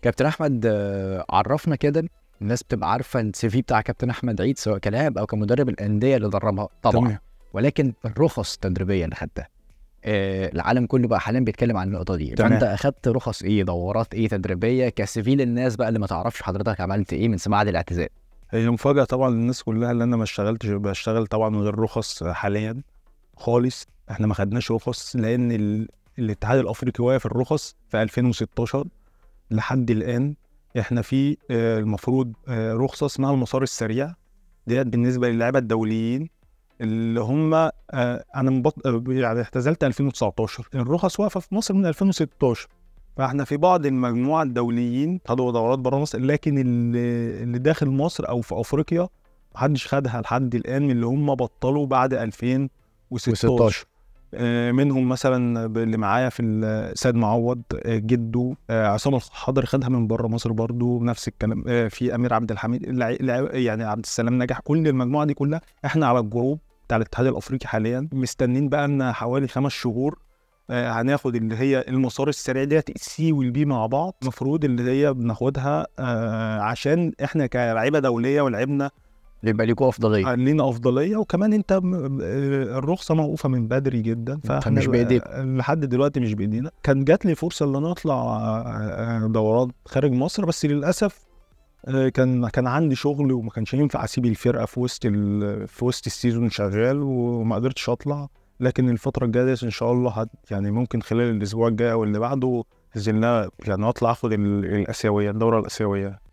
كابتن احمد آه، عرفنا كده الناس بتبقى عارفه السي في بتاع كابتن احمد عيد سواء كلاعب او كمدرب الانديه اللي دربها طبعا تمام. ولكن الرخص التدريبيه اللي خدتها آه، العالم كله بقى حاليا بيتكلم عن النقطه دي تمام. فانت اخدت رخص ايه دورات ايه تدريبيه كسي في للناس بقى اللي ما تعرفش حضرتك عملت ايه من سماع الاعتزال هي مفاجأة طبعا للناس كلها اللي انا ما اشتغلتش بشتغل طبعا من غير رخص حاليا خالص احنا ما خدناش رخص لان ال... الاتحاد الافريقي واقف الرخص في 2016 لحد الان احنا في آه، المفروض آه، رخصة اسمها المسار السريع ديت بالنسبة للاعيبة الدوليين اللي هم آه، انا مبط... آه، يعني اعتزلت 2019 الرخص واقفة في مصر من 2016 فاحنا في بعض المجموعة الدوليين خدوا دورات بره مصر لكن اللي, اللي داخل مصر او في افريقيا محدش خدها لحد الان من اللي هم بطلوا بعد 2016 آه، منهم مثلا ب- اللي معايا في ال- سيد معوض آه، جده آه، عصام الحضري خدها من بره مصر برضو نفس الكلام آه، في امير عبد الحميد الع- الع- يعني عبد السلام نجح كل المجموعه دي كلها احنا على الجروب بتاع الاتحاد الافريقي حاليا مستنين بقى لنا حوالي خمس شهور آه، هناخد اللي هي المسار السريع ديت السي والبي مع بعض المفروض اللي هي بناخدها آه، عشان احنا كلاعيبه دوليه ولعبنا يبقى ليكوا افضليه لينا افضليه وكمان انت م- آه، الرخصه موقوفه من بدري جدا فاحنا فمش بإيديكم. آه، لحد دلوقتي مش بايدينا كان جات لي فرصه ان انا اطلع آه، آه، دورات خارج مصر بس للاسف آه، كان كان عندي شغل وما كانش ينفع اسيب الفرقه في وسط ال- في وسط السيزون شغال وما قدرتش اطلع لكن الفتره الجايه ديت ان شاء الله هت يعني ممكن خلال الاسبوع الجاي او اللي بعده باذن الله يعني اطلع اخد ال- الاسيويه الدوره الاسيويه